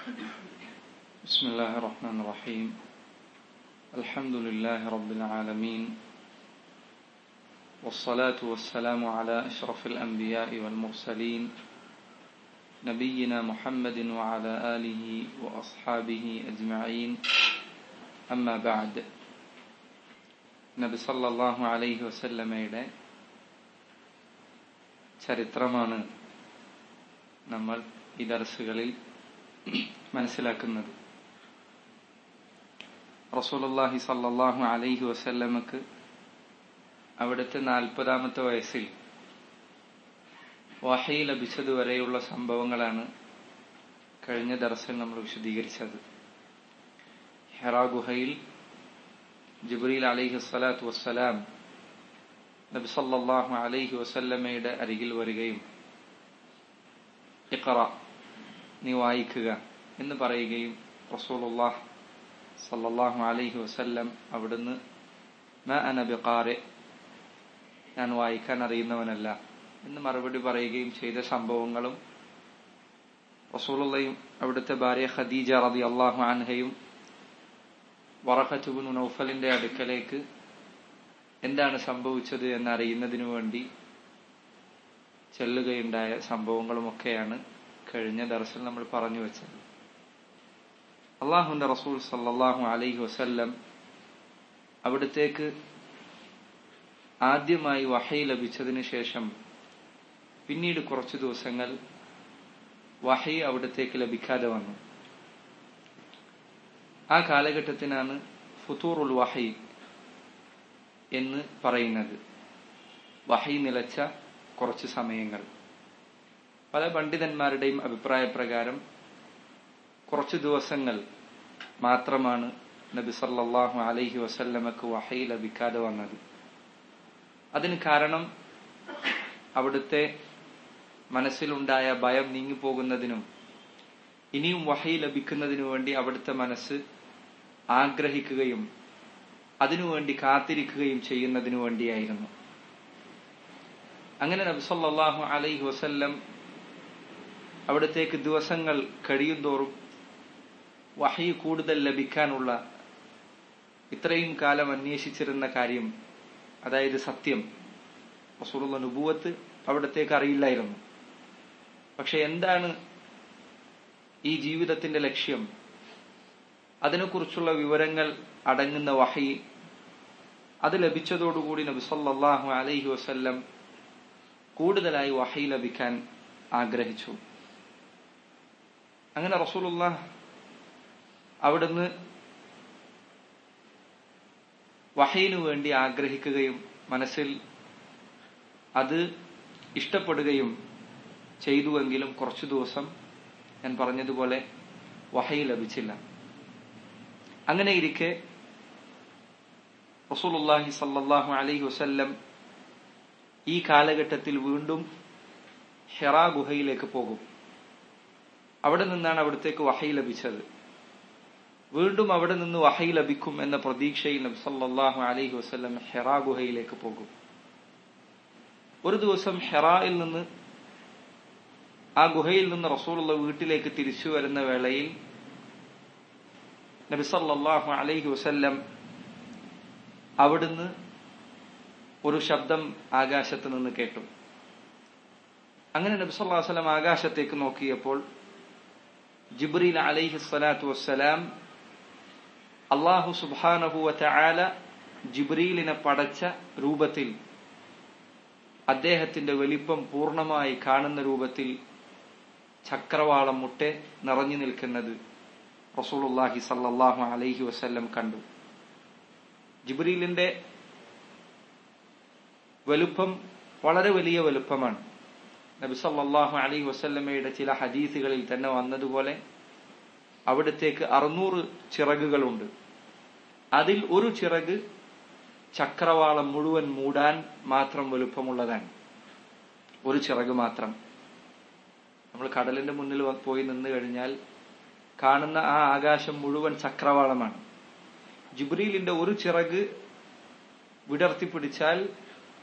بسم الله الرحمن الرحيم الحمد لله رب العالمين والصلاة والسلام على أشرف الأنبياء والمرسلين نبينا محمد وعلى آله وأصحابه أجمعين أما بعد നബി സല്ലല്ലാഹു അലൈഹി വസല്ലമയുടെ ചരിത്രമാണ് നമ്മൾ ഈ ദർസുകളിൽ മനസ്സിലാക്കുന്നത് റസൂലുള്ളാഹി സല്ലല്ലാഹു അലൈഹി വസല്ലമക്ക് അവിടുത്തെ നാൽപ്പതാമത്തെ വയസ്സിൽ വഹി ലഭിച്ചതുവരെയുള്ള സംഭവങ്ങളാണ് കഴിഞ്ഞ ദർസിൽ നമ്മൾ വിശദീകരിച്ചത് ഹെറാ ഗുഹയിൽ ജിബ്രീൽ അലൈഹി സ്വലാത്തു വസ്സലാം നബി സല്ലല്ലാഹു അലൈഹി വസല്ലമയുടെ അരികിൽ വരികയും ഇഖറ നീ വായിക്കുക എന്ന് പറയുകയും റസൂലുള്ളാഹ് സല്ലല്ലാഹു അലൈഹി വസല്ലം അവിടുന്ന് മ അന ബിഖാരി ഞാൻ വായിക്കാൻ അറിയുന്നവനല്ല എന്ന് മറുപടി പറയുകയും ചെയ്ത സംഭവങ്ങളും റസൂലുള്ളയും അവിടുത്തെ ഭാര്യ ഖദീജ റളിയല്ലാഹു അൻഹയും വറഖത്തുബിൻ നൗഫലിന്റെ അടുക്കലേക്ക് എന്താണ് സംഭവിച്ചത് എന്നറിയുന്നതിനു വേണ്ടി ചെല്ലുകയുണ്ടായ സംഭവങ്ങളുമൊക്കെയാണ് കഴിഞ്ഞ ദർശനം നമ്മൾ പറഞ്ഞു വെച്ചത് അള്ളാഹുന്റെ റസൂൽ സല്ലാഹു അലൈഹി വസല്ലം അവിടത്തേക്ക് ആദ്യമായി വഹൈ ലഭിച്ചതിന് ശേഷം പിന്നീട് കുറച്ചു ദിവസങ്ങൾ വഹൈ അവിടത്തേക്ക് ലഭിക്കാതെ വന്നു ആ കാലഘട്ടത്തിനാണ് ഫുത്തൂറുൽ വഹൈ എന്ന് പറയുന്നത് വഹൈ നിലച്ച കുറച്ച് സമയങ്ങൾ പല പണ്ഡിതന്മാരുടെയും അഭിപ്രായ പ്രകാരം കുറച്ച് ദിവസങ്ങൾ മാത്രമാണ് നബി സല്ലാഹു അലൈഹി വസല്ലമക്ക് വഹൈ ലഭിക്കാതെ വന്നത് അതിന് കാരണം അവിടുത്തെ മനസ്സിലുണ്ടായ ഭയം നീങ്ങിപ്പോകുന്നതിനും ഇനിയും വഹൈ ലഭിക്കുന്നതിനു വേണ്ടി അവിടുത്തെ മനസ്സ് ആഗ്രഹിക്കുകയും അതിനുവേണ്ടി കാത്തിരിക്കുകയും ചെയ്യുന്നതിനു വേണ്ടിയായിരുന്നു അങ്ങനെ നബ്സല്ലാഹു അലൈഹി വസല്ലം അവിടത്തേക്ക് ദിവസങ്ങൾ കഴിയുന്തോറും വഹി കൂടുതൽ ലഭിക്കാനുള്ള ഇത്രയും കാലം അന്വേഷിച്ചിരുന്ന കാര്യം അതായത് സത്യം റസൂലുള്ള നുബുവത്ത് അവിടത്തേക്ക് അറിയില്ലായിരുന്നു പക്ഷെ എന്താണ് ഈ ജീവിതത്തിന്റെ ലക്ഷ്യം അതിനെക്കുറിച്ചുള്ള വിവരങ്ങൾ അടങ്ങുന്ന വഹി അത് ലഭിച്ചതോടുകൂടി നബി സല്ലല്ലാഹു അലൈഹി വസല്ലം കൂടുതലായി വഹി ലഭിക്കാൻ ആഗ്രഹിച്ചു അങ്ങനെ റസൂലുള്ള അവിടുന്ന് വഹയിനു വേണ്ടി ആഗ്രഹിക്കുകയും മനസ്സിൽ അത് ഇഷ്ടപ്പെടുകയും ചെയ്തുവെങ്കിലും കുറച്ചു ദിവസം ഞാൻ പറഞ്ഞതുപോലെ വഹയി ലഭിച്ചില്ല അങ്ങനെ ഇരിക്കെ റസൂലുള്ളാഹി സല്ലല്ലാഹു അലൈഹി വസല്ലം ഈ കാലഘട്ടത്തിൽ വീണ്ടും ഹെറാ ഗുഹയിലേക്ക് പോകും അവിടെ നിന്നാണ് അവിടത്തേക്ക് വഹയി ലഭിച്ചത് വീണ്ടും അവിടെ നിന്ന് വഹയി ലഭിക്കും എന്ന പ്രതീക്ഷയിൽ നബി സല്ലല്ലാഹു അലൈഹി വസല്ലം ഹെറാ ഗുഹയിലേക്ക് പോകും ഒരു ദിവസം ഹെറായിൽ നിന്ന് ആ ഗുഹയിൽ നിന്ന് റസൂലുള്ള വീട്ടിലേക്ക് തിരിച്ചു വരുന്ന വേളയിൽ നബി സല്ലല്ലാഹു അലൈഹി വസല്ലം അവിടുന്ന് ഒരു ശബ്ദം ആകാശത്ത് നിന്ന് കേട്ടു അങ്ങനെ നബി സല്ലല്ലാഹു അലൈഹി വസല്ലം ആകാശത്തേക്ക് നോക്കിയപ്പോൾ ജിബ്രീൽ അലൈഹി സ്വലാത്തു വസ്സലാം അള്ളാഹു സുബ്ഹാനഹു വതആല ജിബ്രീലിനെ പടച്ച രൂപത്തിൽ അദ്ദേഹത്തിന്റെ വലിപ്പം പൂർണ്ണമായി കാണുന്ന രൂപത്തിൽ ചക്രവാളം മുട്ടെ നിറഞ്ഞു നിൽക്കുന്നത് റസൂലുള്ളാഹി സല്ലല്ലാഹു അലൈഹി വസല്ലം കണ്ടു ജിബ്രീലിന്റെ വലുപ്പം വളരെ വലിയ വലുപ്പമാണ് നബി സല്ലല്ലാഹു അലൈഹി വസല്ലമയുടെ ചില ഹദീസുകളിൽ തന്നെ വന്നതുപോലെ അവിടത്തേക്ക് അറുന്നൂറ് ചിറകുകളുണ്ട് അതിൽ ഒരു ചിറക് ചക്രവാളം മുഴുവൻ മൂടാൻ മാത്രം വലുപ്പമുള്ളതാണ് ഒരു ചിറക് മാത്രം നമ്മൾ കടലിന്റെ മുന്നിൽ പോയി നിന്ന് കഴിഞ്ഞാൽ കാണുന്ന ആ ആകാശം മുഴുവൻ ചക്രവാളമാണ് ജിബ്രീലിന്റെ ഒരു ചിറക് വിടർത്തിപ്പിടിച്ചാൽ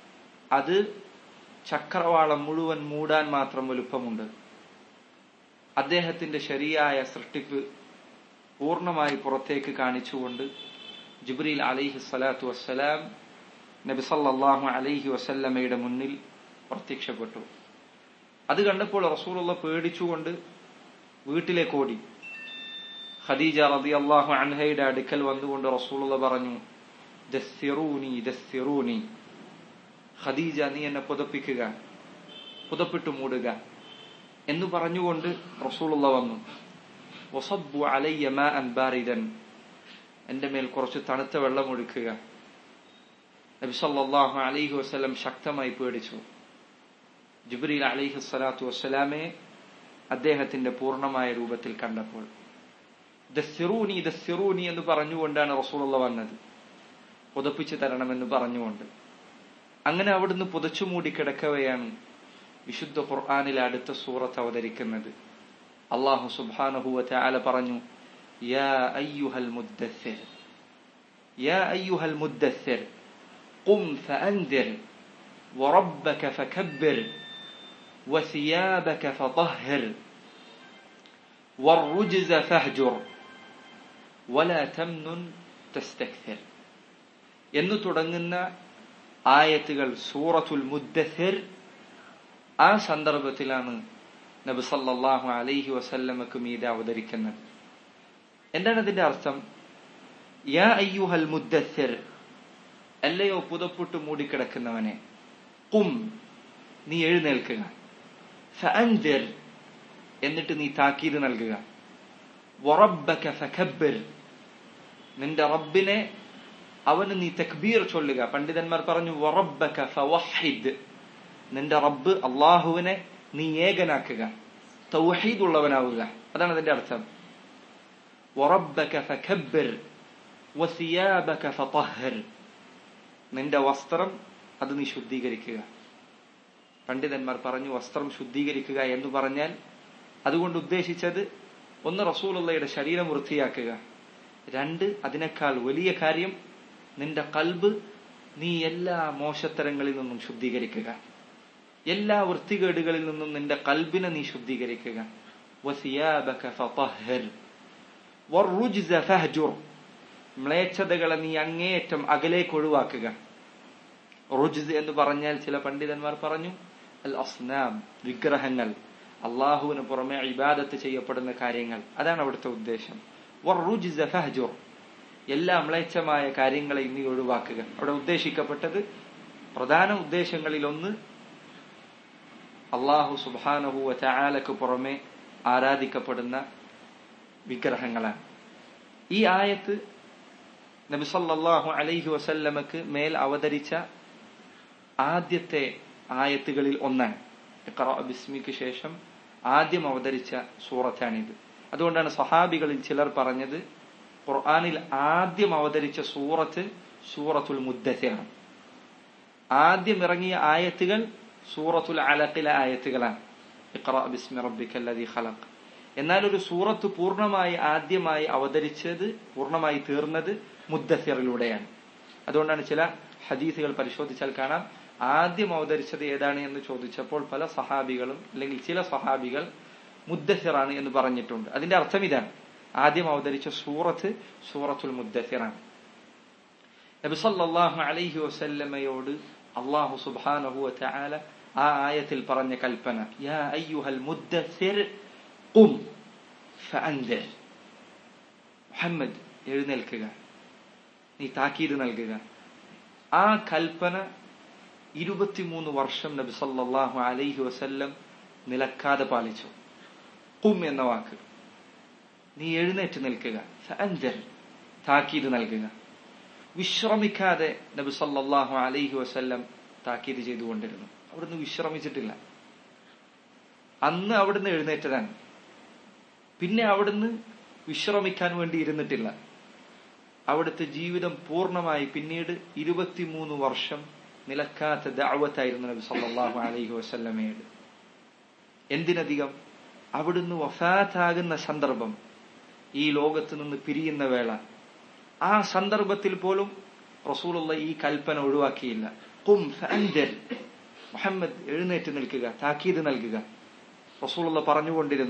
അത് ചക്രവാളം മുഴുവൻ മൂടാൻ മാത്രം വലുപ്പമുണ്ട് അദ്ദേഹത്തിന്റെ ശരിയായ സൃഷ്ടിപ്പ് പൂർണ്ണമായി പുറത്തേക്ക് കാണിച്ചുകൊണ്ട് ജിബ്രീൽ അലൈഹി സ്വലാത്തു വസ്സലാം നബി സല്ലല്ലാഹു അലൈഹി വസല്ലമയുടെ മുന്നിൽ പ്രത്യക്ഷപ്പെട്ടു അത് കണ്ടപ്പോൾ റസൂലുള്ള പേടിച്ചുകൊണ്ട് വീട്ടിലേക്ക് ഓടി ഖദീജ റളിയല്ലാഹു അൻഹയുടെ അടുക്കൽ വന്നുകൊണ്ട് റസൂലുള്ള പറഞ്ഞു ദസ്സിറൂനി ദസ്സിറൂനി ഖദീജ നീ എന്നെ പുതപ്പിക്കുക പുതപ്പിട്ട് മൂടുക എന്ന് പറഞ്ഞുകൊണ്ട് റസൂലുള്ള വന്നു വസബ്ബു അലയ്യ മാഅൻ ബാരിദൻ എന്റെ മേൽ കുറച്ച് തണുത്ത വെള്ളം ഒഴുക്കുക നബി സല്ലല്ലാഹു അലൈഹി വസല്ലം ശക്തമായി പേടിച്ചു ജിബ്രീൽ അലൈഹി സ്വലാത്തു വസ്സലാമെ അദ്ദേഹത്തിന്റെ പൂർണ്ണമായ രൂപത്തിൽ കണ്ടപ്പോൾ ദസ്സിറൂനി ദസ്സിറൂനി എന്ന് പറഞ്ഞുകൊണ്ടാണ് റസൂലുള്ള വന്നത് പുതപ്പിച്ചു തരണമെന്ന് പറഞ്ഞുകൊണ്ട് അങ്ങനെ അവിടുന്ന് പുതച്ചു മൂടി കിടക്കവെയാണ് വിശുദ്ധ ഖുർആാനിലെ അടുത്ത സൂറത്ത് അവതരിക്കുന്നത് അള്ളാഹു സുബാനഹുവ ആല പറഞ്ഞു യാ അയ്യുഹൽ മുദ്ദസ്സിർ യാ അയ്യുഹൽ മുദ്ദസ്സിർ قم فأنذر وربك فكبر وثيابك فطهر والرجز فاهجر ولا تمنن تستكثر എന്ന് തുടങ്ങുന്ന ആയത്തുകൾ സൂറത്തുൽ മുദ്ദസിർ ആ സന്ദർഭത്തിലാണ് നബി സല്ലല്ലാഹു അലൈഹി വസല്ലമക്ക് മീതെ അവതരിക്കുന്നത് എന്താണ് അതിന്റെ അർത്ഥം യാ അയ്യുഹൽ മുദ്ദസിർ അല്ലയോ പുതപ്പിട്ട് മൂടിക്കിടക്കുന്നവനെ കും നീ എഴുന്നേൽക്കുക ഫഅൻദിർ എന്നിട്ട് നീ താക്കീത് നൽകുക വറബ്ബക ഫകബ്ബിർ നിന്റെ റബ്ബിനെ അവന് നീ തക്ബീർ ചൊല്ലുക പണ്ഡിതന്മാർ പറഞ്ഞു വറബ്ബക ഫവഹിദ് നിന്റെ റബ്ബ് അള്ളാഹുവിനെ നീ ഏകനാക്കുക തൗഹീദ് ഉള്ളവനാവുക അതാണ് അതിന്റെ അർത്ഥം വറബ്ബക ഫകബ്ബിർ വസിയാബക ഫതഹർ നിന്റെ വസ്ത്രം അത് നീ ശുദ്ധീകരിക്കുക പണ്ഡിതന്മാർ പറഞ്ഞു വസ്ത്രം ശുദ്ധീകരിക്കുക എന്ന് പറഞ്ഞാൽ അതുകൊണ്ട് ഉദ്ദേശിച്ചത് ഒന്ന് റസൂലുള്ളയുടെ ശരീരം വൃത്തിയാക്കുക രണ്ട് അതിനേക്കാൾ വലിയ കാര്യം നിന്റെ കൽബ് നീ എല്ലാ മോശത്തരങ്ങളിൽ നിന്നും ശുദ്ധീകരിക്കുക എല്ലാ വൃത്തികേടുകളിൽ നിന്നും നിന്റെ കൽബിനെ നീ ശുദ്ധീകരിക്കുക മ്ലേച്ഛതകളെ നീ അങ്ങേയറ്റം അകലേക്ക് ഒഴിവാക്കുക റുജ്സ് എന്ന് പറഞ്ഞാൽ ചില പണ്ഡിതന്മാർ പറഞ്ഞു അൽ അസ്നാം വിഗ്രഹങ്ങൾ അള്ളാഹുവിന് പുറമെ ഇബാദത്ത് ചെയ്യപ്പെടുന്ന കാര്യങ്ങൾ അതാണ് അവിടുത്തെ ഉദ്ദേശം ഫഹജുർ എല്ലാ മ്ലേച്ഛമായ കാര്യങ്ങളെയും നീ ഒഴിവാക്കുക അവിടെ ഉദ്ദേശിക്കപ്പെട്ടത് പ്രധാന ഉദ്ദേശങ്ങളിൽ ഒന്ന് അള്ളാഹു സുബാനഹുവ ചായാലക്ക് പുറമെ ആരാധിക്കപ്പെടുന്ന വിഗ്രഹങ്ങളാണ് ഈ ആയത്ത് നബിസല്ലാഹു അലൈഹി വസല്ലമക്ക് മേൽ അവതരിച്ച ആദ്യത്തെ ആയത്തുകളിൽ ഒന്നാണ് ബിസ്മിക്ക് ശേഷം ആദ്യം അവതരിച്ച സൂറത്താണിത് അതുകൊണ്ടാണ് സഹാബികളിൽ ചിലർ പറഞ്ഞത് ഖുർആാനിൽ ആദ്യം അവതരിച്ച സൂറത്ത് സൂറത്തുൽ മുദ്ദസിറാണ് ആദ്യം ഇറങ്ങിയ ആയത്തുകൾ സൂറത്തുൽ അലക്കിലെ ആയത്തുകളാണ് ബിസ്മി റബ്ബിക്കല്ലദീ ഖലഖ് എന്നാൽ ഒരു സൂറത്ത് പൂർണ്ണമായി ആദ്യമായി അവതരിച്ചത് പൂർണ്ണമായി തീർന്നത് മുദ്ദസിറിലൂടെയാണ് അതുകൊണ്ടാണ് ചില ഹദീസുകൾ പരിശോധിച്ചാൽ കാണാം ആദ്യം അവതരിച്ചത് ഏതാണ് എന്ന് ചോദിച്ചപ്പോൾ പല സഹാബികളും അല്ലെങ്കിൽ ചില സഹാബികൾ മുദ്ദസിറാണ് എന്ന് പറഞ്ഞിട്ടുണ്ട് അതിന്റെ അർത്ഥം ഇതാണ് ആദ്യം അവതരിച്ച സൂറത്ത് സൂറത്തുൽ മുദ്ദസിറാണ് നബി സല്ലല്ലാഹു അലൈഹി വസല്ലമയോട് അള്ളാഹു സുബ്ഹാനഹു വതആല ആ ആയത്തിൽ പറഞ്ഞ കൽപ്പന യാ അയ്യുഹൽ മുദ്ദസിർ ഖും ഫഅൻദിർ മുഹമ്മദ് എഴുന്നേൽക്കുക നീ താക്കീത് നൽകുക ആ കൽപ്പന ഇരുപത്തിമൂന്ന് വർഷം നബി സല്ലല്ലാഹു അലൈഹി വസല്ലം നിലക്കാതെ പാലിച്ചു കും എന്ന വാക്ക് നീ എഴുന്നേറ്റ് നിൽക്കുക ഫഅൻദിർ താക്കീത് നൽകുക വിശ്രമിക്കാതെ നബി സല്ലല്ലാഹു അലൈഹി വസല്ലം താക്കീത് ചെയ്തുകൊണ്ടിരുന്നു അവിടുന്ന് വിശ്രമിച്ചിട്ടില്ല അന്ന് അവിടുന്ന് എഴുന്നേറ്റതാണ് പിന്നെ അവിടുന്ന് വിശ്രമിക്കാൻ വേണ്ടി ഇരുന്നിട്ടില്ല അവിടുത്തെ ജീവിതം പൂർണ്ണമായി പിന്നീട് ഇരുപത്തിമൂന്ന് വർഷം നിലക്കാത്ത ദാവത്തായിരുന്നു നബി സല്ലല്ലാഹു അലൈഹി വസല്ലമയുടെ എന്തിനധികം അവിടുന്ന് വഫാത്താകുന്ന സന്ദർഭം ഈ ലോകത്ത് നിന്ന് പിരിയുന്ന വേള ആ സന്ദർഭത്തിൽ പോലും റസൂലുള്ള ഈ കൽപ്പന ഒഴിവാക്കിയില്ല കും ഫഅൻദിർ മുഹമ്മദ് എഴുന്നേറ്റ് നിൽക്കുക താക്കീത് നൽകുക റസൂലുള്ള പറഞ്ഞുകൊണ്ടിരുന്നു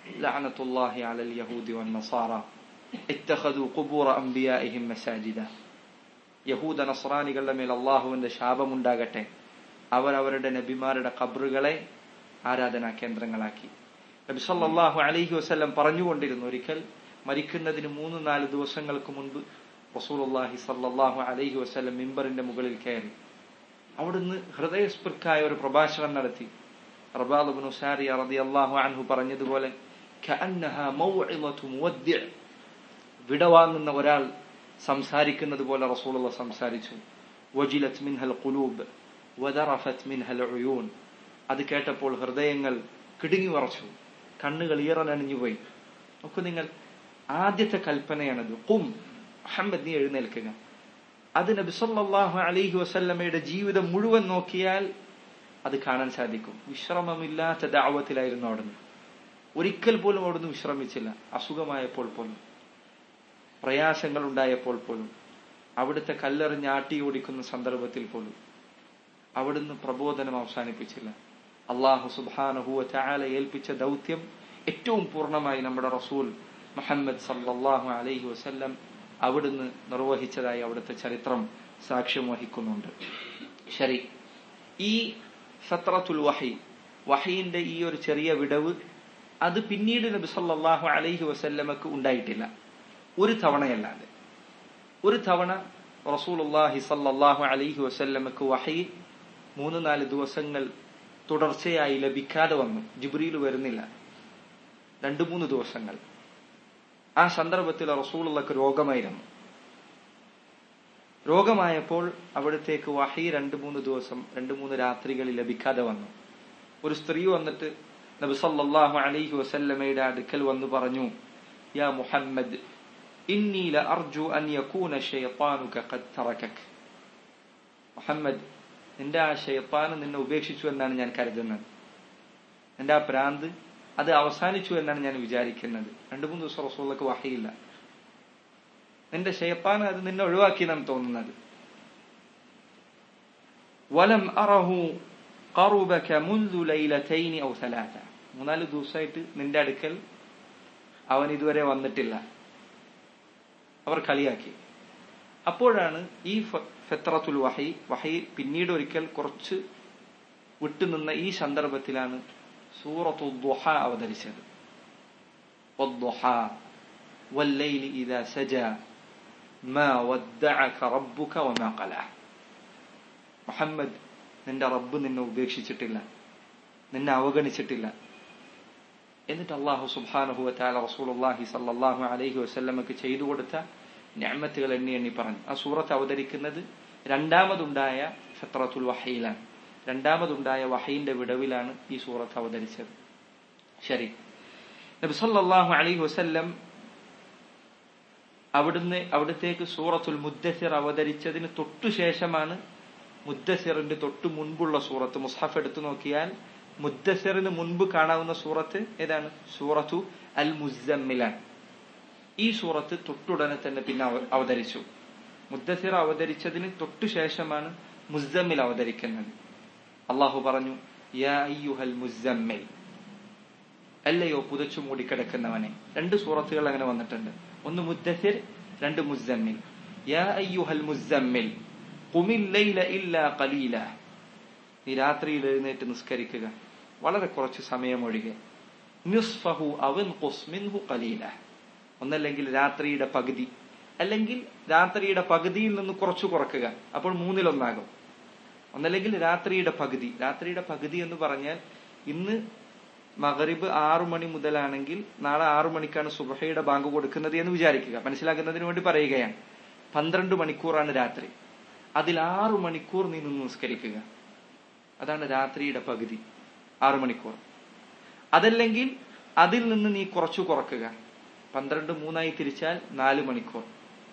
ലഅനത്തുല്ലാഹി അലൽ യഹൂദി വൻ നസാറ ഇത്തഖദു ഖുബൂറ അംബിയാഇഹിം മസാജിദ യഹൂദ നസ്രാനികളുടെ മേൽ അള്ളാഹുവിന്റെ ശാപമുണ്ടാകട്ടെ അവർ അവരുടെ നബിമാരുടെ ഖബറുകളെ ആരാധനാ കേന്ദ്രങ്ങളാക്കി നബി സല്ലല്ലാഹു അലൈഹി വസല്ലം പറഞ്ഞുകൊണ്ടിരുന്നു ഒരിക്കൽ മരിക്കുന്നതിന് മൂന്ന് നാല് ദിവസങ്ങൾക്ക് മുൻപ് റസൂലുള്ളാഹി സല്ലല്ലാഹു അലൈഹി വസല്ലം മിമ്പറിന്റെ മുകളിൽ കയറി അവിടുന്ന് ഹൃദയസ്പൃക്കായ ഒരു പ്രഭാഷണം നടത്തി റബാലുബ്നു സാരി റളിയല്ലാഹു അൻഹു പറഞ്ഞതുപോലെ കഅന്നഹാ മൗഇളതു മുവദ്ദിഅ വിടവാങ്ങുന്ന ഒരാൾ സംസാരിക്കുന്നത് പോലെ റസൂലുള്ള സംസാരിച്ചു വജിലത് മിൻഹൽ ഖുലൂബ് വദറഫത് മിൻഹൽ ഉയൂൻ അത് കേട്ടപ്പോൾ ഹൃദയങ്ങൾ കിടുങ്ങി വറച്ചു കണ്ണുകൾ ഈറനണിഞ്ഞുപോയി നോക്കൂ നിങ്ങൾ ആദ്യത്തെ കൽപ്പനയാണത് കും മുഹമ്മദ് നീ എഴുന്നേൽക്കുക അത് നബി സല്ലല്ലാഹു അലൈഹി വസല്ലമയുടെ ജീവിതം മുഴുവൻ നോക്കിയാൽ അത് കാണാൻ സാധിക്കും വിശ്രമമില്ലാത്ത ദാവത്തിലായിരുന്നു അവിടുന്ന് ഒരിക്കൽ പോലും അവിടുന്ന് വിശ്രമിച്ചില്ല അസുഖമായപ്പോൾ പോലും പ്രയാസങ്ങൾ ഉണ്ടായപ്പോൾ പോലും അവിടുത്തെ കല്ലെറിഞ്ഞ് ആട്ടി ഓടിക്കുന്ന സന്ദർഭത്തിൽ പോലും അവിടുന്ന് പ്രബോധനം അവസാനിപ്പിച്ചില്ല അള്ളാഹു സുബാനഹുവ ചായാല ഏൽപ്പിച്ച ദൗത്യം ഏറ്റവും പൂർണ്ണമായി നമ്മുടെ റസൂൽ മുഹമ്മദ് സല്ലാഹു അലൈഹി വസല്ലം അവിടുന്ന് നിർവഹിച്ചതായി അവിടുത്തെ ചരിത്രം സാക്ഷ്യം വഹിക്കുന്നുണ്ട് ശരി ഈ ഫത്രത്തുൽ വഹി വഹീന്റെ ഈ ഒരു ചെറിയ വിടവ് അത് പിന്നീട് നബി സല്ലല്ലാഹു അലൈഹി വസല്ലമക്ക് ഉണ്ടായിട്ടില്ല ഒരു തവണയല്ലാതെ ഒരു തവണ റസൂലുള്ളാഹി സല്ലല്ലാഹു അലൈഹി വസല്ലമക്ക് വഹി മൂന്ന് നാല് ദിവസങ്ങൾ തുടർച്ചയായി ലഭിക്കാതെ വന്നു ജിബ്രീൽ വരുന്നില്ല രണ്ടു മൂന്ന് ദിവസങ്ങൾ ആ സന്ദർഭത്തിൽ റസൂലുള്ളക്ക് രോഗമായിരുന്നു രോഗമായപ്പോൾ അവിടത്തേക്ക് വഹി രണ്ടു മൂന്ന് ദിവസം രണ്ടു മൂന്ന് രാത്രികളിൽ ലഭിക്കാതെ വന്നു ഒരു സ്ത്രീ വന്നിട്ട് നബി സല്ലല്ലാഹു അലൈഹി വസല്ലമയുടെ അടുക്കൽ വന്നു പറഞ്ഞു യാ മുഹമ്മദ് ഇന്നി ലഅർജു അൻ യകൂന ശൈത്താനുക ഖദ് തറകക് മുഹമ്മദ് നിന്റെ ആ ഷെയ്ത്താൻ നിന്നെ ഉപേക്ഷിച്ചു എന്നാണ് ഞാൻ കരുതുന്നത് നിന്റെ ആ പ്രാന്ത് അത് അവസാനിച്ചു എന്നാണ് ഞാൻ വിചാരിക്കുന്നത് രണ്ടു മൂന്ന് ദിവസം റസൂള്ളക്ക് വഹയില്ല നിന്റെ ഷെയ്ത്താൻ അത് നിന്നെ ഒഴിവാക്കി എന്നാണ് തോന്നുന്നത് വലം അറഹു قربك منذ ليلتين أو ثلاثة മൂന്നാല് ദിവസമായിട്ട് നിന്റെ അടുക്കൽ അവൻ ഇതുവരെ വന്നിട്ടില്ല അവർ കളിയാക്കി അപ്പോഴാണ് ഈ ഫെത്രത്തുൽ വഹി വഹി പിന്നീട് ഒരിക്കൽ കുറച്ച് വിട്ടുനിന്ന ഈ സന്ദർഭത്തിലാണ് സൂറത്തു ദുഹ അവതരിച്ചത് والليل إذا سجى ما ودعك ربك وما قلى മുഹമ്മദ് നിന്റെ റബ്ബ് നിന്നെ ഉപേക്ഷിച്ചിട്ടില്ല നിന്നെ അവഗണിച്ചിട്ടില്ല എന്നിട്ട് അള്ളാഹു സുബാനഹു താല റസൂലുള്ളാഹി സല്ലല്ലാഹു അലൈഹി വസല്ലമക്ക് ചെയ്തു കൊടുത്ത ഞാമത്തുകൾ എണ്ണി എണ്ണി പറഞ്ഞു ആ സൂറത്ത് അവതരിക്കുന്നത് രണ്ടാമതുണ്ടായ ഫത്രത്തുൽ വഹയിലാണ് രണ്ടാമതുണ്ടായ വഹയിന്റെ വിടവിലാണ് ഈ സൂറത്ത് അവതരിച്ചത് ശരി നബി സല്ലല്ലാഹു അലൈഹി വസല്ലം അവിടുന്ന് അവിടത്തേക്ക് സൂറത്തുൽ മുദ്ദസിർ അവതരിച്ചതിന് തൊട്ടു ശേഷമാണ് മുദ്ദസിറിന്റെ തൊട്ടു മുൻപുള്ള സൂറത്ത് മുസ്ഹഫ് എടുത്തു നോക്കിയാൽ മുദ്ദസിറിന് മുൻപ് കാണാവുന്ന സൂറത്ത് ഏതാണ് സൂറത്തു അൽ മുസമ്മിലാണ് ഈ സൂറത്ത് തൊട്ടുടനെ തന്നെ പിന്നെ അവതരിച്ചു മുദ്ദസിർ അവതരിച്ചതിന് തൊട്ടു ശേഷമാണ് മുസമ്മിൽ അവതരിക്കുന്നത് അള്ളാഹു പറഞ്ഞു യാ അയ്യുഹൽ മുസമ്മിൽ അല്ലയോ പുതച്ചു മൂടിക്കിടക്കുന്നവനെ രണ്ട് സൂറത്തുകൾ അങ്ങനെ വന്നിട്ടുണ്ട് ഒന്ന് മുദ്ദസിർ രണ്ട് മുസമ്മിൽ യാ അയ്യുഹൽ മുസമ്മിൽ ഖുമിൽ ലൈല ഇല്ലാ ഖലീല നീ രാത്രിയിൽ എഴുന്നേറ്റ് നിസ്കരിക്കുക വളരെ കുറച്ച് സമയം ഒഴികെ നിസ്ഫഹു അവൻ മിൻഹു ഖലീല ഒന്നല്ലെങ്കിൽ രാത്രിയുടെ പകുതി അല്ലെങ്കിൽ രാത്രിയുടെ പകുതിയിൽ നിന്ന് കുറച്ചു കുറക്കുക അപ്പോൾ മൂന്നിലൊന്നാകും ഒന്നല്ലെങ്കിൽ രാത്രിയുടെ പകുതി രാത്രിയുടെ പകുതി എന്ന് പറഞ്ഞാൽ ഇന്ന് മഗറിബ് ആറു മണി മുതലാണെങ്കിൽ നാളെ ആറു മണിക്കാണ് സുബഹയുടെ ബാങ്ക് കൊടുക്കുന്നത് എന്ന് വിചാരിക്കുക മനസ്സിലാക്കുന്നതിന് വേണ്ടി പറയുകയാണ് പന്ത്രണ്ട് മണിക്കൂറാണ് രാത്രി അതിൽ ആറു മണിക്കൂർ നീ നിന്ന് നിസ്കരിക്കുക അതാണ് രാത്രിയുടെ പകുതി ആറു മണിക്കൂർ അതല്ലെങ്കിൽ അതിൽ നിന്ന് നീ കുറച്ചു കുറക്കുക പന്ത്രണ്ട് മൂന്നായി തിരിച്ചാൽ നാല് മണിക്കൂർ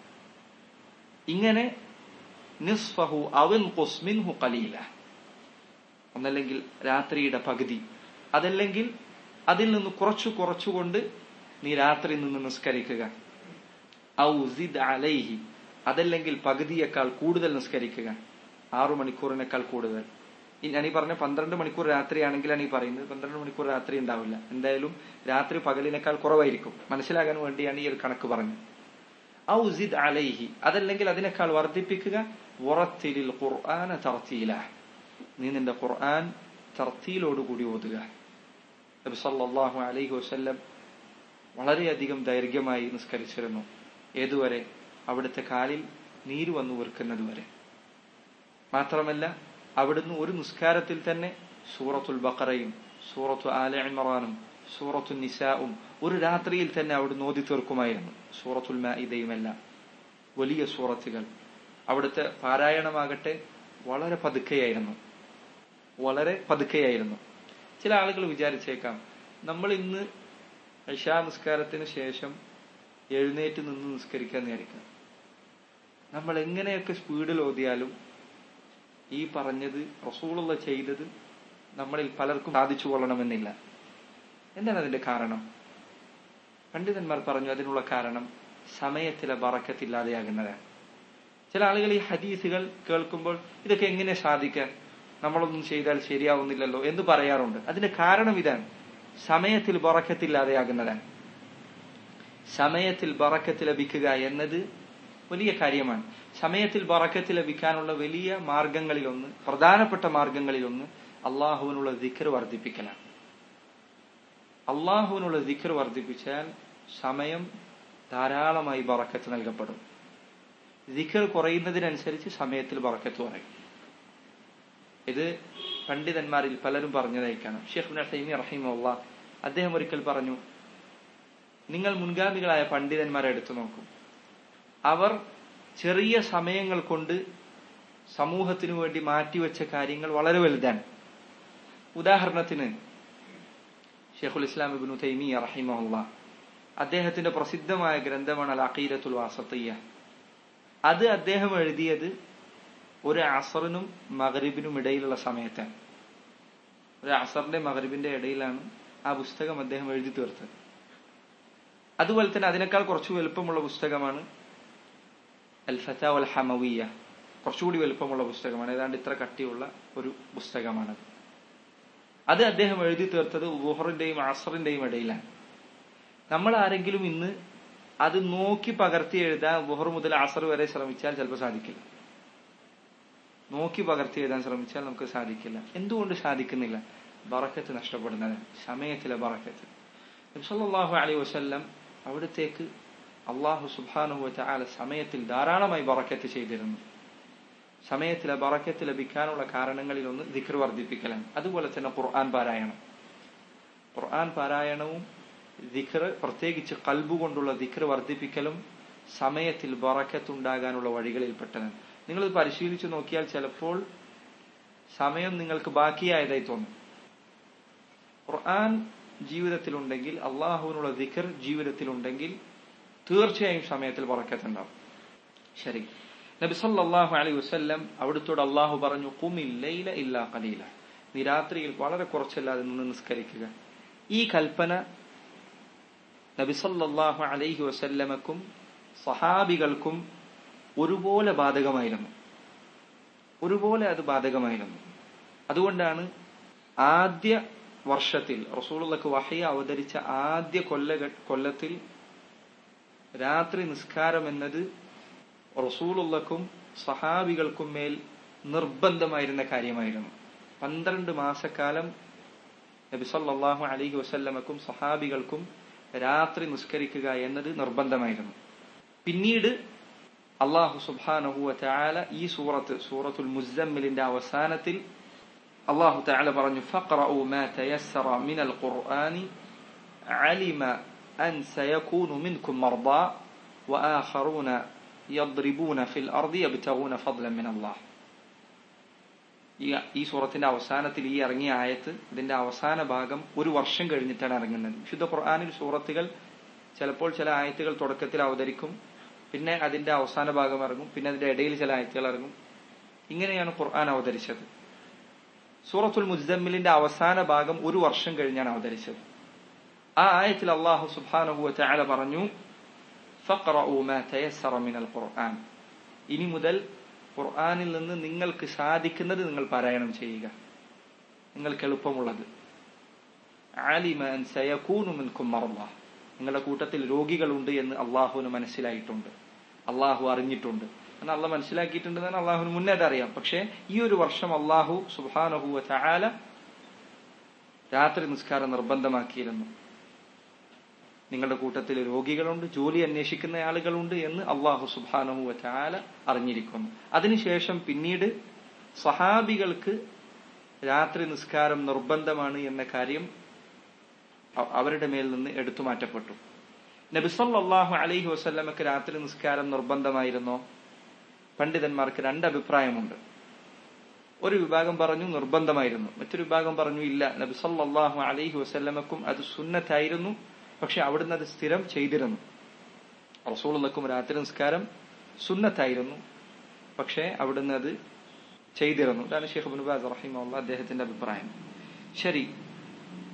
ഇങ്ങനെ നിസ്ഫഹു അവൻ കൊസ്മിൻഹു കലീല ഒന്നല്ലെങ്കിൽ രാത്രിയുടെ പകുതി അതല്ലെങ്കിൽ അതിൽ നിന്ന് കുറച്ചു കുറച്ചുകൊണ്ട് നീ രാത്രി നിന്ന് നിസ്കരിക്കുക ഔ സിദ് അലൈഹി അതല്ലെങ്കിൽ പകുതിയേക്കാൾ കൂടുതൽ നിസ്കരിക്കുക ആറു മണിക്കൂറിനേക്കാൾ കൂടുതൽ ഈ ഞാൻ ഈ പറഞ്ഞ പന്ത്രണ്ട് മണിക്കൂർ രാത്രിയാണെങ്കിലാണ് ഈ പറയുന്നത് പന്ത്രണ്ട് മണിക്കൂർ രാത്രി ഉണ്ടാവില്ല എന്തായാലും രാത്രി പകലിനേക്കാൾ കുറവായിരിക്കും മനസ്സിലാകാൻ വേണ്ടിയാണ് ഈ ഒരു കണക്ക് പറഞ്ഞത് ഔസിദ് അലൈഹി അതല്ലെങ്കിൽ അതിനേക്കാൾ വർദ്ധിപ്പിക്കുക ഉറത്തിലിൽ ഖുർആന തർത്തീല നീ നിന്റെ ഖുർആൻ തർത്തീലോടുകൂടി ഓതുക നബി സല്ലല്ലാഹു അലൈഹി വസല്ലം വളരെയധികം ദൈർഘ്യമായി നിസ്കരിച്ചിരുന്നു ഏതുവരെ അവിടുത്തെ കാലിൽ നീര് വന്നു വീർക്കുന്നത് വരെ മാത്രമല്ല അവിടുന്ന് ഒരു നിസ്കാരത്തിൽ തന്നെ സൂറത്തുൽ ബഖറയും സൂറത്തു ആല ഇമ്രാനും സൂറത്തു നിസാവും ഒരു രാത്രിയിൽ തന്നെ അവിടുന്ന് ഓതി തീർക്കുമായിരുന്നു സൂറത്തുൽ മാഇദയുമെല്ലാം വലിയ സൂറത്തുകൾ അവിടുത്തെ പാരായണമാകട്ടെ വളരെ പതുക്കെയായിരുന്നു വളരെ പതുക്കെയായിരുന്നു ചില ആളുകൾ വിചാരിച്ചേക്കാം നമ്മൾ ഇന്ന് ഇഷാ നിസ്കാരത്തിന് ശേഷം എഴുന്നേറ്റ് നിന്ന് നിസ്കരിക്കാൻ വിചാരിക്കാം നമ്മൾ എങ്ങനെയൊക്കെ സ്പീഡിൽ ഓതിയാലും ഈ പറഞ്ഞത് റസൂളുള്ള ചെയ്തത് നമ്മളിൽ പലർക്കും സാധിച്ചു കൊള്ളണമെന്നില്ല എന്താണ് അതിന്റെ കാരണം പണ്ഡിതന്മാർ പറഞ്ഞു അതിനുള്ള കാരണം സമയത്തിലെ ബറക്കത്തില്ലാതെയാകുന്നതാണ് ചില ആളുകൾ ഈ ഹദീസുകൾ കേൾക്കുമ്പോൾ ഇതൊക്കെ എങ്ങനെ സാധിക്കാൻ നമ്മളൊന്നും ചെയ്താൽ ശരിയാവുന്നില്ലല്ലോ എന്ന് പറയാറുണ്ട് അതിന്റെ കാരണം ഇതാണ് സമയത്തിൽ ബറക്കത്തില്ലാതെയാകുന്നതാണ് സമയത്തിൽ ബറക്കത്ത് ലഭിക്കുക എന്നത് വലിയ കാര്യമാണ് സമയത്തിൽ ബറക്കത്ത് ലഭിക്കാനുള്ള വലിയ മാർഗങ്ങളിലൊന്ന് പ്രധാനപ്പെട്ട മാർഗങ്ങളിലൊന്ന് അള്ളാഹുവിനുള്ള ദിക്കർ വർദ്ധിപ്പിക്കലാണ് അള്ളാഹുവിനുള്ള ദിക്കർ വർദ്ധിപ്പിച്ചാൽ സമയം ധാരാളമായി ബറക്കത്ത് നൽകപ്പെടും ദിക്കർ കുറയുന്നതിനനുസരിച്ച് സമയത്തിൽ ബറക്കത്ത് കുറയും ഇത് പണ്ഡിതന്മാരിൽ പലരും പറഞ്ഞതായിക്കാണ് ഷെയ്ഖ് നസൈമി റഹിമുള്ള അദ്ദേഹം ഒരിക്കൽ പറഞ്ഞു നിങ്ങൾ മുൻഗാമികളായ പണ്ഡിതന്മാരെ എടുത്തു നോക്കും അവർ ചെറിയ സമയങ്ങൾ കൊണ്ട് സമൂഹത്തിനു വേണ്ടി മാറ്റിവെച്ച കാര്യങ്ങൾ വളരെ വലുതാണ് ഉദാഹരണത്തിന് ഷെയ്ഖുൽ ഇസ്ലാം ഇബ്നു തൈമിയ റഹിമുള്ള അദ്ദേഹത്തിന്റെ പ്രസിദ്ധമായ ഗ്രന്ഥമാണ് അൽ അഖീദത്തുൽ വാസത്തിയ അത് അദ്ദേഹം എഴുതിയത് ഒരു അസറിനും മകരിബിനും ഇടയിലുള്ള സമയത്താണ് ഒരു അസറിന്റെ മകരിബിന്റെ ഇടയിലാണ് ആ പുസ്തകം അദ്ദേഹം എഴുതി തീർത്തത് അതുപോലെ തന്നെ അതിനേക്കാൾ കുറച്ച് വലുപ്പമുള്ള പുസ്തകമാണ് അൽ ഫത്ത അൽ ഹമവിയ കുറച്ചുകൂടി വലുപ്പമുള്ള പുസ്തകമാണ് ഏതാണ്ട് ഇത്ര കട്ടിയുള്ള ഒരു പുസ്തകമാണത് അത് അദ്ദേഹം എഴുതി തീർത്തത് വുഹറിന്റെയും അസറിന്റെയും ഇടയിലാണ് നമ്മൾ ആരെങ്കിലും ഇന്ന് അത് നോക്കി പകർത്തി എഴുതാൻ വുഹർ മുതൽ അസർ വരെ ശ്രമിച്ചാൽ ചിലപ്പോൾ സാധിക്കില്ല നോക്കി പകർത്തി എഴുതാൻ ശ്രമിച്ചാൽ നമുക്ക് സാധിക്കില്ല എന്തുകൊണ്ട് സാധിക്കുന്നില്ല ബറക്കത്ത് നഷ്ടപ്പെടുന്നത് സമയത്തിലെ ബറക്കത്ത് നബ്സല്ലാഹു അലൈ വസ്ല്ലം അവിടത്തേക്ക് അള്ളാഹു സുബാനുഹുവറ്റ ആല സമയത്തിൽ ധാരാളമായി ബറക്കത്ത് ചെയ്തിരുന്നു സമയത്തിലെ ബറക്കത്ത് ലഭിക്കാനുള്ള കാരണങ്ങളിൽ ഒന്ന് ദിഖർ വർദ്ധിപ്പിക്കലാണ് അതുപോലെ തന്നെ ഖുർആൻ പാരായണം ഖുർആൻ പാരായണവും ദിഖർ പ്രത്യേകിച്ച് കൽബു കൊണ്ടുള്ള ദിഖർ വർദ്ധിപ്പിക്കലും സമയത്തിൽ ബറക്കത്തുണ്ടാകാനുള്ള വഴികളിൽപ്പെട്ടതാണ് നിങ്ങൾ പരിശീലിച്ചു നോക്കിയാൽ ചിലപ്പോൾ സമയം നിങ്ങൾക്ക് ബാക്കിയായതായി തോന്നും ഖുർആൻ ജീവിതത്തിലുണ്ടെങ്കിൽ അള്ളാഹുവിനുള്ള ദിഖർ ജീവിതത്തിലുണ്ടെങ്കിൽ തീർച്ചയായും സമയത്തിൽ ബറക്കത്തുണ്ടാവും ശരി നബി സല്ലല്ലാഹു അലൈഹി വസല്ലം അവിടുത്തോട് അള്ളാഹു പറഞ്ഞു കുമിൽ ലൈല ഇല്ലാ ഖലീല നീ രാത്രിയിൽ വളരെ കുറച്ചല്ലാതെ നിന്ന് നിസ്കരിക്കുക ഈ കൽപ്പന നബി സല്ലല്ലാഹു അലൈഹി വസല്ലമക്കും സഹാബികൾക്കും ഒരുപോലെ ബാധകമായിരുന്നു ഒരുപോലെ അത് ബാധകമായിരുന്നു അതുകൊണ്ടാണ് ആദ്യ വർഷത്തിൽ റസൂലുള്ളക്ക് വഹയ അവതരിച്ച ആദ്യ കൊല്ല കൊല്ലത്തിൽ രാത്രി നിസ്കാരം എന്നത് റസൂലുള്ളക്കും സഹാബികൾക്കും മേൽ നിർബന്ധമായിരുന്ന കാര്യമായിരുന്നു പന്ത്രണ്ട് മാസക്കാലം നബി സല്ലല്ലാഹു അലൈഹി വസല്ലമക്കും സഹാബികൾക്കും രാത്രി നിസ്കരിക്കുക എന്നത് നിർബന്ധമായിരുന്നു പിന്നീട് അള്ളാഹു സുബ്ഹാനഹു വതആല ഈ സൂറത്ത് സൂറത്തുൽ മുസമ്മിലിന്റെ അവസാനത്തിൽ അള്ളാഹു തആല പറഞ്ഞു ഫഖറഉ മാ തയസ്സറ മിനൽ ഖുർആനി അലിമ അൻ സയകൂനു മിൻകും മർദാ വആഖറൂന യദ്രിബൂന ഫിൽ അർദി യബ്തഗൂന ഫദ്ലൻ മിൻ അല്ലാഹ് ഈ ഈ സൂറത്തിന്റെ അവസാനത്തിൽ ഈ ഇറങ്ങിയ ആയത്ത് ഇതിന്റെ അവസാന ഭാഗം ഒരു വർഷം കഴിഞ്ഞിട്ടാണ് ഇറങ്ങുന്നത് വിശുദ്ധ ഖുർആാനിൽ സൂറത്തുകൾ ചിലപ്പോൾ ചില ആയത്തുകൾ തുടക്കത്തിൽ അവതരിക്കും പിന്നെ അതിന്റെ അവസാന ഭാഗം ഇറങ്ങും പിന്നെ അതിന്റെ ഇടയിൽ ചില ആയത്തുകൾ ഇറങ്ങും ഇങ്ങനെയാണ് ഖുർആൻ അവതരിച്ചത് സൂറത്തുൽ മുസ്ദമ്മിലിന്റെ അവസാന ഭാഗം ഒരു വർഷം കഴിഞ്ഞാണ് അവതരിച്ചത് ആ ആയത്തിൽ അള്ളാഹു സുബ്ഹാനഹു വതആല പറഞ്ഞു ഫഖറഉ മാ തയസ്സറ മിനൽ ഖുർആൻ ഇനി മുതൽ ഖുർആനിൽ നിന്ന് നിങ്ങൾക്ക് സാധിക്കുന്നത് നിങ്ങൾ പാരായണം ചെയ്യുക നിങ്ങൾക്ക് എളുപ്പമുള്ളത് ആലിമ അൻ സയകൂനു മിൻകും മറല്ല നിങ്ങളുടെ കൂട്ടത്തിൽ രോഗികളുണ്ട് എന്ന് അള്ളാഹുവിന് മനസ്സിലായിട്ടുണ്ട് അള്ളാഹു അറിഞ്ഞിട്ടുണ്ട് എന്ന് അള്ളാഹ് മനസ്സിലാക്കിയിട്ടുണ്ടെന്ന് അള്ളാഹുവിന് മുന്നേ അറിയാം പക്ഷേ ഈ ഒരു വർഷം അള്ളാഹു സുബാനഹുവ ചായാല രാത്രി നിസ്കാരം നിർബന്ധമാക്കിയിരുന്നു നിങ്ങളുടെ കൂട്ടത്തിൽ രോഗികളുണ്ട് ജോലി അന്വേഷിക്കുന്ന ആളുകളുണ്ട് എന്ന് അള്ളാഹു സുബാനഹു ചാല അറിഞ്ഞിരിക്കുന്നു അതിനുശേഷം പിന്നീട് സഹാബികൾക്ക് രാത്രി നിസ്കാരം നിർബന്ധമാണ് എന്ന കാര്യം അവരുടെ മേൽ നിന്ന് എടുത്തു മാറ്റപ്പെട്ടു നബിസല്ലാഹു അലൈഹി വസ്ല്ലമക്ക് രാത്രി നിസ്കാരം നിർബന്ധമായിരുന്നോ പണ്ഡിതന്മാർക്ക് രണ്ട് അഭിപ്രായമുണ്ട് ഒരു വിഭാഗം പറഞ്ഞു നിർബന്ധമായിരുന്നു മറ്റൊരു വിഭാഗം പറഞ്ഞു ഇല്ല നബിസല്ലാഹു അലൈഹി വസ്ല്ലമക്കും അത് സുന്നത്തായിരുന്നു പക്ഷെ അവിടുന്ന് അത് സ്ഥിരം ചെയ്തിരുന്നു റസൂളുള്ളക്കും രാത്രി നിസ്കാരം സുന്നത്തായിരുന്നു പക്ഷേ അവിടുന്ന് അത് ചെയ്തിരുന്നു ഇതാണ് ഷെയ്ഖ് ബുനുബാസ് റഹിമുള്ള അദ്ദേഹത്തിന്റെ അഭിപ്രായം ശരി